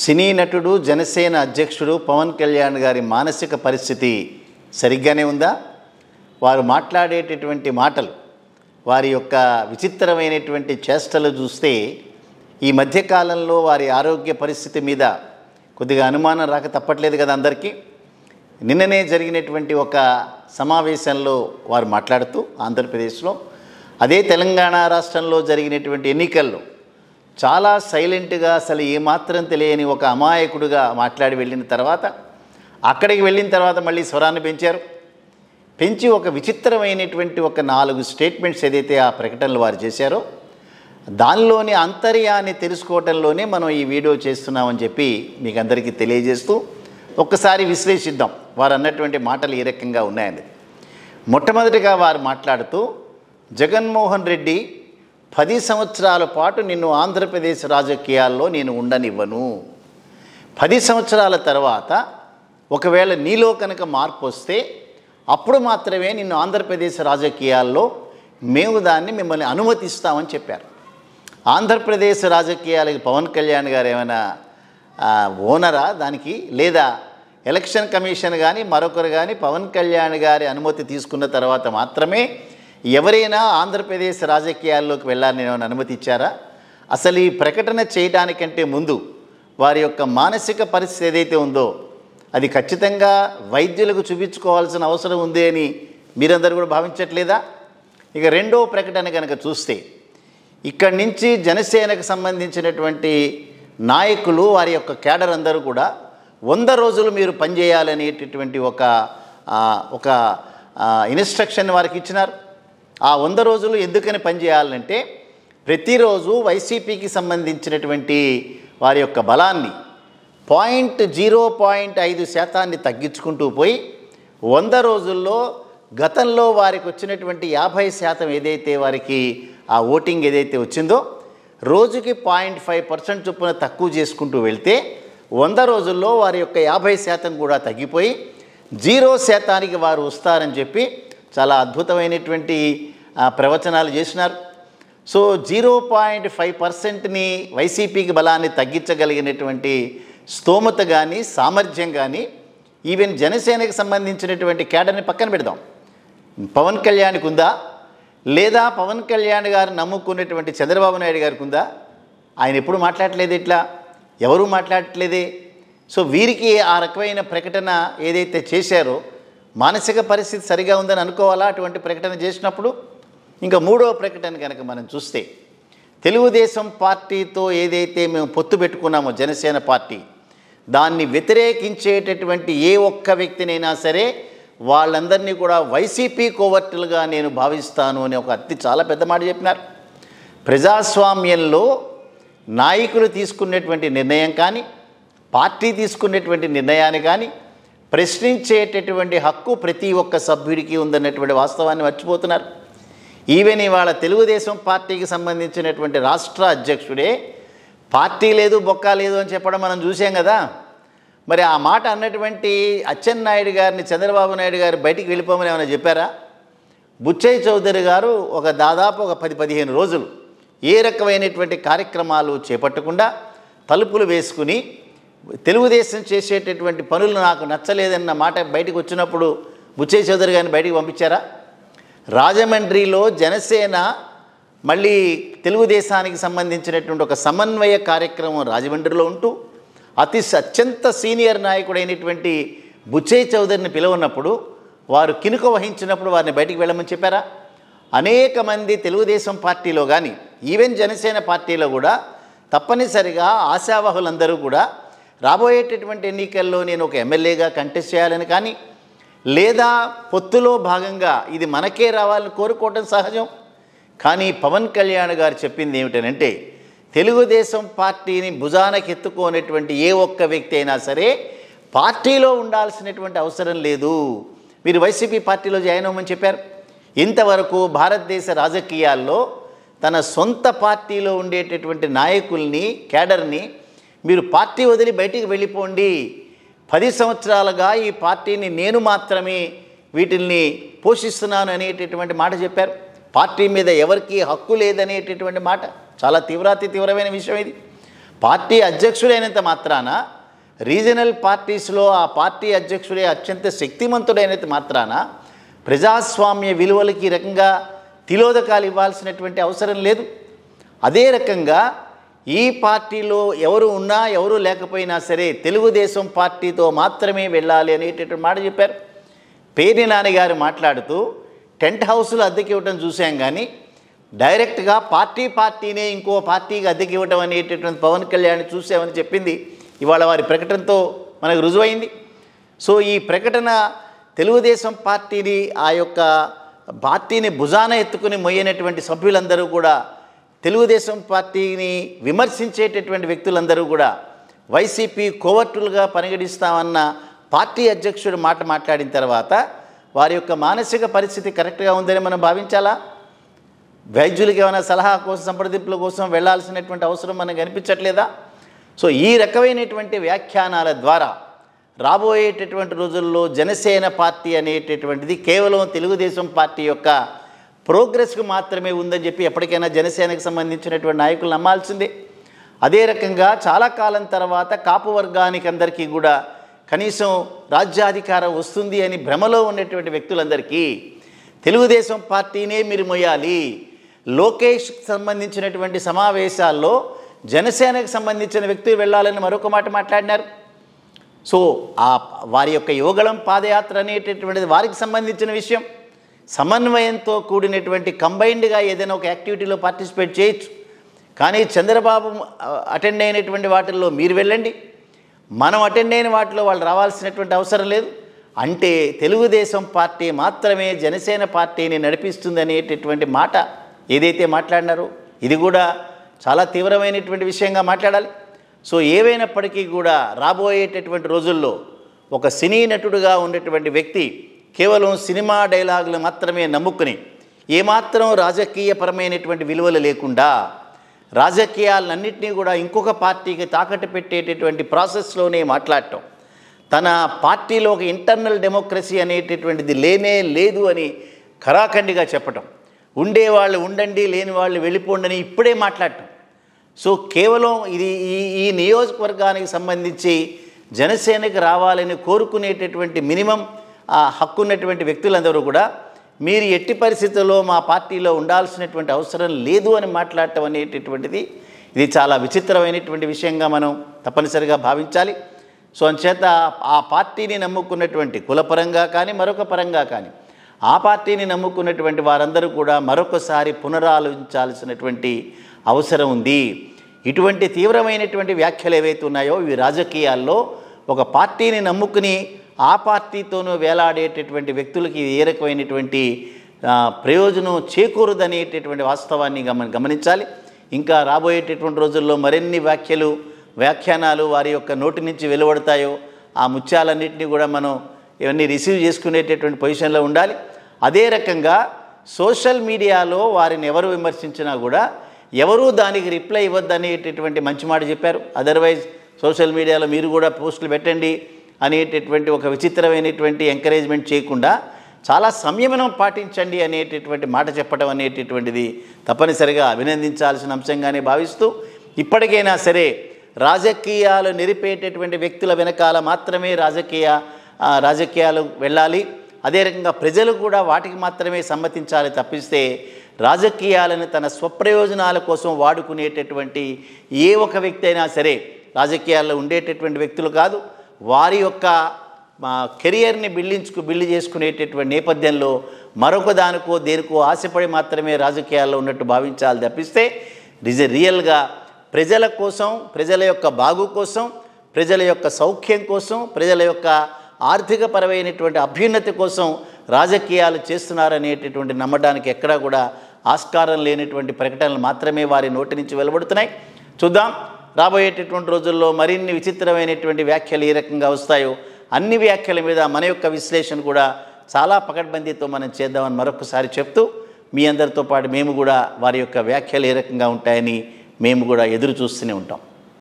సినీ నటుడు జనసేన అధ్యక్షుడు పవన్ కళ్యాణ్ గారి మానసిక పరిస్థితి సరిగ్గానే ఉందా వారు మాట్లాడేటటువంటి మాటలు వారి యొక్క విచిత్రమైనటువంటి చేష్టలు చూస్తే ఈ మధ్యకాలంలో వారి ఆరోగ్య పరిస్థితి మీద కొద్దిగా అనుమానం రాక తప్పట్లేదు కదా అందరికీ నిన్ననే జరిగినటువంటి ఒక సమావేశంలో వారు మాట్లాడుతూ ఆంధ్రప్రదేశ్లో అదే తెలంగాణ రాష్ట్రంలో జరిగినటువంటి ఎన్నికల్లో చాలా సైలెంట్గా అసలు ఏమాత్రం తెలియని ఒక అమాయకుడుగా మాట్లాడి వెళ్ళిన తర్వాత అక్కడికి వెళ్ళిన తర్వాత మళ్ళీ స్వరాన్ని పెంచారు పెంచి ఒక విచిత్రమైనటువంటి ఒక నాలుగు స్టేట్మెంట్స్ ఏదైతే ఆ ప్రకటనలు వారు చేశారో దానిలోని అంతర్యాన్ని తెలుసుకోవటంలోనే మనం ఈ వీడియో చేస్తున్నామని చెప్పి మీకు అందరికీ తెలియజేస్తూ ఒక్కసారి విశ్లేషిద్దాం వారు అన్నటువంటి మాటలు ఏ రకంగా ఉన్నాయని మొట్టమొదటిగా వారు మాట్లాడుతూ జగన్మోహన్ రెడ్డి పది సంవత్సరాల పాటు నిన్ను ఆంధ్రప్రదేశ్ రాజకీయాల్లో నేను ఉండనివ్వను పది సంవత్సరాల తర్వాత ఒకవేళ నీలో కనుక మార్పు వస్తే అప్పుడు మాత్రమే నిన్ను ఆంధ్రప్రదేశ్ రాజకీయాల్లో మేము దాన్ని మిమ్మల్ని అనుమతిస్తామని చెప్పారు ఆంధ్రప్రదేశ్ రాజకీయాలకి పవన్ కళ్యాణ్ గారు ఏమైనా ఆ, ఓనరా దానికి లేదా ఎలక్షన్ కమిషన్ కానీ మరొకరు కానీ పవన్ కళ్యాణ్ గారి అనుమతి తీసుకున్న తర్వాత మాత్రమే ఎవరైనా ఆంధ్రప్రదేశ్ రాజకీయాల్లోకి వెళ్ళాలని ఏమైనా అనుమతి ఇచ్చారా అసలు ఈ ప్రకటన చేయడానికంటే ముందు వారి యొక్క మానసిక పరిస్థితి ఏదైతే ఉందో అది ఖచ్చితంగా వైద్యులకు చూపించుకోవాల్సిన అవసరం ఉంది అని మీరందరూ కూడా భావించట్లేదా ఇక రెండో ప్రకటన కనుక చూస్తే ఇక్కడి నుంచి జనసేనకు సంబంధించినటువంటి నాయకులు వారి యొక్క కేడర్ అందరూ కూడా వంద రోజులు మీరు పనిచేయాలనేటటువంటి ఒక ఆ, ఒక ఆ, ఇన్స్ట్రక్షన్ వారికి ఇచ్చినారు ఆ వంద రోజులు ఎందుకని పనిచేయాలంటే ప్రతిరోజు వైసీపీకి సంబంధించినటువంటి వారి యొక్క బలాన్ని పాయింట్ జీరో పాయింట్ ఐదు శాతాన్ని తగ్గించుకుంటూ పోయి వంద రోజుల్లో గతంలో వారికి వచ్చినటువంటి యాభై శాతం ఏదైతే వారికి ఆ ఓటింగ్ ఏదైతే వచ్చిందో రోజుకి పాయింట్ ఫైవ్ పర్సెంట్ చొప్పున తక్కువ చేసుకుంటూ వెళ్తే వంద రోజుల్లో వారి యొక్క యాభై శాతం కూడా తగ్గిపోయి జీరో శాతానికి వారు వస్తారని చెప్పి చాలా అద్భుతమైనటువంటి ఆ, ప్రవచనాలు చేసినారు సో జీరో పాయింట్ ఫైవ్ పర్సెంట్ని వైసీపీకి బలాన్ని తగ్గించగలిగినటువంటి స్తోమత కానీ సామర్థ్యం కానీ ఈవెన్ జనసేనకి సంబంధించినటువంటి కేడర్ని పక్కన పెడదాం పవన్ కళ్యాణ్కి ఉందా లేదా పవన్ కళ్యాణ్ గారు నమ్ముకున్నటువంటి చంద్రబాబు నాయుడు గారికి ఉందా ఆయన ఎప్పుడు మాట్లాడట్లేదు ఇట్లా ఎవరూ మాట్లాడట్లేదే సో వీరికి ఆ రకమైన ప్రకటన ఏదైతే చేశారో మానసిక పరిస్థితి సరిగా ఉందని అనుకోవాలా అటువంటి ప్రకటన చేసినప్పుడు ఇంకా మూడో ప్రకటన కనుక మనం చూస్తే తెలుగుదేశం పార్టీతో ఏదైతే మేము పొత్తు పెట్టుకున్నామో జనసేన పార్టీ దాన్ని వ్యతిరేకించేటటువంటి ఏ ఒక్క వ్యక్తినైనా సరే వాళ్ళందరినీ కూడా వైసీపీ కోవర్టులుగా నేను భావిస్తాను అని ఒక అతి చాలా పెద్ద మాట చెప్పినారు ప్రజాస్వామ్యంలో నాయకులు తీసుకునేటువంటి నిర్ణయం కానీ పార్టీ తీసుకునేటువంటి నిర్ణయాన్ని కానీ ప్రశ్నించేటటువంటి హక్కు ప్రతి ఒక్క సభ్యుడికి ఉందన్నటువంటి వాస్తవాన్ని మర్చిపోతున్నారు ఈవెన్ ఇవాళ తెలుగుదేశం పార్టీకి సంబంధించినటువంటి రాష్ట్ర అధ్యక్షుడే పార్టీ లేదు బొక్క లేదు అని చెప్పడం మనం చూసాం కదా మరి ఆ మాట అన్నటువంటి అచ్చెన్నాయుడు గారిని చంద్రబాబు నాయుడు గారు బయటికి వెళ్ళిపోమని ఏమైనా చెప్పారా బుచ్చయ్య చౌదరి గారు ఒక దాదాపు ఒక పది పదిహేను రోజులు ఏ రకమైనటువంటి కార్యక్రమాలు చేపట్టకుండా తలుపులు వేసుకుని తెలుగుదేశం చేసేటటువంటి పనులు నాకు నచ్చలేదన్న మాట బయటకు వచ్చినప్పుడు బుచ్చయ్య చౌదరి గారిని బయటికి పంపించారా రాజమండ్రిలో జనసేన మళ్ళీ తెలుగుదేశానికి సంబంధించినటువంటి ఒక సమన్వయ కార్యక్రమం రాజమండ్రిలో ఉంటూ అతి అత్యంత సీనియర్ నాయకుడైనటువంటి బుచ్చయ్య చౌదరిని పిలువన్నప్పుడు వారు కినుక వహించినప్పుడు వారిని బయటికి వెళ్ళమని చెప్పారా అనేక మంది తెలుగుదేశం పార్టీలో కానీ ఈవెన్ జనసేన పార్టీలో కూడా తప్పనిసరిగా ఆశావహులందరూ కూడా రాబోయేటటువంటి ఎన్నికల్లో నేను ఒక ఎమ్మెల్యేగా కంటెస్ట్ చేయాలని కానీ లేదా పొత్తులో భాగంగా ఇది మనకే రావాలని కోరుకోవటం సహజం కానీ పవన్ కళ్యాణ్ గారు చెప్పింది ఏమిటనంటే తెలుగుదేశం పార్టీని భుజానకెత్తుకోనటువంటి ఏ ఒక్క వ్యక్తి అయినా సరే పార్టీలో ఉండాల్సినటువంటి అవసరం లేదు మీరు వైసీపీ పార్టీలో జాయిన్ అవ్వమని చెప్పారు ఇంతవరకు భారతదేశ రాజకీయాల్లో తన సొంత పార్టీలో ఉండేటటువంటి నాయకుల్ని కేడర్ని మీరు పార్టీ వదిలి బయటికి వెళ్ళిపోండి పది సంవత్సరాలుగా ఈ పార్టీని నేను మాత్రమే వీటిల్ని పోషిస్తున్నాను అనేటటువంటి మాట చెప్పారు పార్టీ మీద ఎవరికి హక్కు లేదనేటటువంటి మాట చాలా తీవ్రాతి తీవ్రమైన విషయం ఇది పార్టీ అధ్యక్షుడైనంత మాత్రాన రీజనల్ పార్టీస్లో ఆ పార్టీ అధ్యక్షుడే అత్యంత శక్తిమంతుడైనంత మాత్రాన ప్రజాస్వామ్య విలువలకి ఈ రకంగా తిలోదకాలు ఇవ్వాల్సినటువంటి అవసరం లేదు అదే రకంగా ఈ పార్టీలో ఎవరు ఉన్నా ఎవరు లేకపోయినా సరే తెలుగుదేశం పార్టీతో మాత్రమే వెళ్ళాలి అనేటటువంటి మాట చెప్పారు పేర్ని నాన్నగారు మాట్లాడుతూ టెంట్ హౌస్లు అద్దెకి ఇవ్వటం చూసాం కానీ డైరెక్ట్గా పార్టీ పార్టీనే ఇంకో పార్టీకి అద్దెకి ఇవ్వటం అనేటటువంటి పవన్ కళ్యాణ్ చూసామని చెప్పింది ఇవాళ వారి ప్రకటనతో మనకు రుజువైంది సో ఈ ప్రకటన తెలుగుదేశం పార్టీని ఆ యొక్క పార్టీని భుజాన ఎత్తుకుని మొయ్యనటువంటి సభ్యులందరూ కూడా తెలుగుదేశం పార్టీని విమర్శించేటటువంటి వ్యక్తులందరూ కూడా వైసీపీ కోవర్టులుగా పరిగణిస్తామన్న పార్టీ అధ్యక్షుడు మాట మాట్లాడిన తర్వాత వారి యొక్క మానసిక పరిస్థితి కరెక్ట్గా ఉందని మనం భావించాలా వైద్యులకి ఏమైనా సలహా కోసం సంప్రదింపుల కోసం వెళ్ళాల్సినటువంటి అవసరం మనకు అనిపించట్లేదా సో ఈ రకమైనటువంటి వ్యాఖ్యానాల ద్వారా రాబోయేటటువంటి రోజుల్లో జనసేన పార్టీ అనేటటువంటిది కేవలం తెలుగుదేశం పార్టీ యొక్క ప్రోగ్రెస్కు మాత్రమే ఉందని చెప్పి ఎప్పటికైనా జనసేనకు సంబంధించినటువంటి నాయకులు నమ్మాల్సిందే అదే రకంగా చాలా కాలం తర్వాత కాపు వర్గానికి అందరికీ కూడా కనీసం రాజ్యాధికారం వస్తుంది అని భ్రమలో ఉన్నటువంటి వ్యక్తులందరికీ తెలుగుదేశం పార్టీనే మీరు మొయ్యాలి లోకేష్కి సంబంధించినటువంటి సమావేశాల్లో జనసేనకు సంబంధించిన వ్యక్తులు వెళ్ళాలని మరొక మాట మాట్లాడినారు సో ఆ వారి యొక్క యువగళం పాదయాత్ర అనేటటువంటిది వారికి సంబంధించిన విషయం సమన్వయంతో కూడినటువంటి కంబైన్డ్గా ఏదైనా ఒక యాక్టివిటీలో పార్టిసిపేట్ చేయొచ్చు కానీ చంద్రబాబు అటెండ్ అయినటువంటి వాటిల్లో మీరు వెళ్ళండి మనం అటెండ్ అయిన వాటిలో వాళ్ళు రావాల్సినటువంటి అవసరం లేదు అంటే తెలుగుదేశం పార్టీ మాత్రమే జనసేన పార్టీని నడిపిస్తుంది అనేటటువంటి మాట ఏదైతే మాట్లాడినారో ఇది కూడా చాలా తీవ్రమైనటువంటి విషయంగా మాట్లాడాలి సో ఏవైనప్పటికీ కూడా రాబోయేటటువంటి రోజుల్లో ఒక సినీ నటుడుగా ఉన్నటువంటి వ్యక్తి కేవలం సినిమా డైలాగులు మాత్రమే నమ్ముకుని ఏమాత్రం రాజకీయపరమైనటువంటి విలువలు లేకుండా రాజకీయాలన్నింటినీ కూడా ఇంకొక పార్టీకి తాకట్టు పెట్టేటటువంటి ప్రాసెస్లోనే మాట్లాడటం తన పార్టీలో ఒక ఇంటర్నల్ డెమోక్రసీ అనేటటువంటిది లేనే లేదు అని ఖరాఖండిగా చెప్పటం ఉండేవాళ్ళు ఉండండి లేని వాళ్ళు వెళ్ళిపోండి అని ఇప్పుడే మాట్లాడటం సో కేవలం ఇది ఈ ఈ నియోజకవర్గానికి సంబంధించి జనసేనకి రావాలని కోరుకునేటటువంటి మినిమం ఆ హక్కు ఉన్నటువంటి వ్యక్తులందరూ కూడా మీరు ఎట్టి పరిస్థితుల్లో మా పార్టీలో ఉండాల్సినటువంటి అవసరం లేదు అని మాట్లాడటం అనేటటువంటిది ఇది చాలా విచిత్రమైనటువంటి విషయంగా మనం తప్పనిసరిగా భావించాలి సో అంచేత ఆ పార్టీని నమ్ముకున్నటువంటి కులపరంగా కానీ మరొక పరంగా కానీ ఆ పార్టీని నమ్ముకున్నటువంటి వారందరూ కూడా మరొకసారి పునరాలోచించాల్సినటువంటి అవసరం ఉంది ఇటువంటి తీవ్రమైనటువంటి వ్యాఖ్యలు ఏవైతే ఉన్నాయో ఇవి రాజకీయాల్లో ఒక పార్టీని నమ్ముకుని ఆ పార్టీతోనూ వేలాడేటటువంటి వ్యక్తులకి ఏ రకమైనటువంటి ఆ, ప్రయోజనం చేకూరదనేటటువంటి వాస్తవాన్ని గమ గమనించాలి ఇంకా రాబోయేటటువంటి రోజుల్లో మరిన్ని వ్యాఖ్యలు వ్యాఖ్యానాలు వారి యొక్క నోటి నుంచి వెలువడతాయో ఆ ముత్యాలన్నింటినీ కూడా మనం ఇవన్నీ రిసీవ్ చేసుకునేటటువంటి పొజిషన్లో ఉండాలి అదే రకంగా సోషల్ మీడియాలో వారిని ఎవరు విమర్శించినా కూడా ఎవరూ దానికి రిప్లై ఇవ్వద్దనేటటువంటి మంచి మాట చెప్పారు అదర్వైజ్ సోషల్ మీడియాలో మీరు కూడా పోస్టులు పెట్టండి అనేటటువంటి ఒక విచిత్రమైనటువంటి ఎంకరేజ్మెంట్ చేయకుండా చాలా సంయమనం పాటించండి అనేటటువంటి మాట చెప్పడం అనేటటువంటిది తప్పనిసరిగా అభినందించాల్సిన అంశంగానే భావిస్తూ ఇప్పటికైనా సరే రాజకీయాలు నిరిపేటటువంటి వ్యక్తుల వెనకాల మాత్రమే రాజకీయ ఆ, రాజకీయాలు వెళ్ళాలి అదే రకంగా ప్రజలు కూడా వాటికి మాత్రమే సమ్మతించాలి తప్పిస్తే రాజకీయాలను తన స్వప్రయోజనాల కోసం వాడుకునేటటువంటి ఏ ఒక వ్యక్తి అయినా సరే రాజకీయాల్లో ఉండేటటువంటి వ్యక్తులు కాదు వారి యొక్క మా కెరియర్ని బిల్డించుకు బిల్డ్ చేసుకునేటటువంటి నేపథ్యంలో మరొక దానికో దేనికో ఆశపడి మాత్రమే రాజకీయాల్లో ఉన్నట్టు భావించాలి తప్పిస్తే రిజ రియల్గా ప్రజల కోసం ప్రజల యొక్క బాగు కోసం ప్రజల యొక్క సౌఖ్యం కోసం ప్రజల యొక్క ఆర్థికపరమైనటువంటి అభ్యున్నతి కోసం రాజకీయాలు చేస్తున్నారనేటటువంటి నమ్మడానికి ఎక్కడా కూడా ఆస్కారం లేనటువంటి ప్రకటనలు మాత్రమే వారి నోటి నుంచి వెలువడుతున్నాయి చూద్దాం రాబోయేటటువంటి రోజుల్లో మరిన్ని విచిత్రమైనటువంటి వ్యాఖ్యలు ఏ రకంగా వస్తాయో అన్ని వ్యాఖ్యల మీద మన యొక్క విశ్లేషణ కూడా చాలా పకడ్బందీతో మనం చేద్దామని మరొకసారి చెప్తూ మీ అందరితో పాటు మేము కూడా వారి యొక్క వ్యాఖ్యలు ఏ రకంగా ఉంటాయని మేము కూడా ఎదురు చూస్తూనే ఉంటాం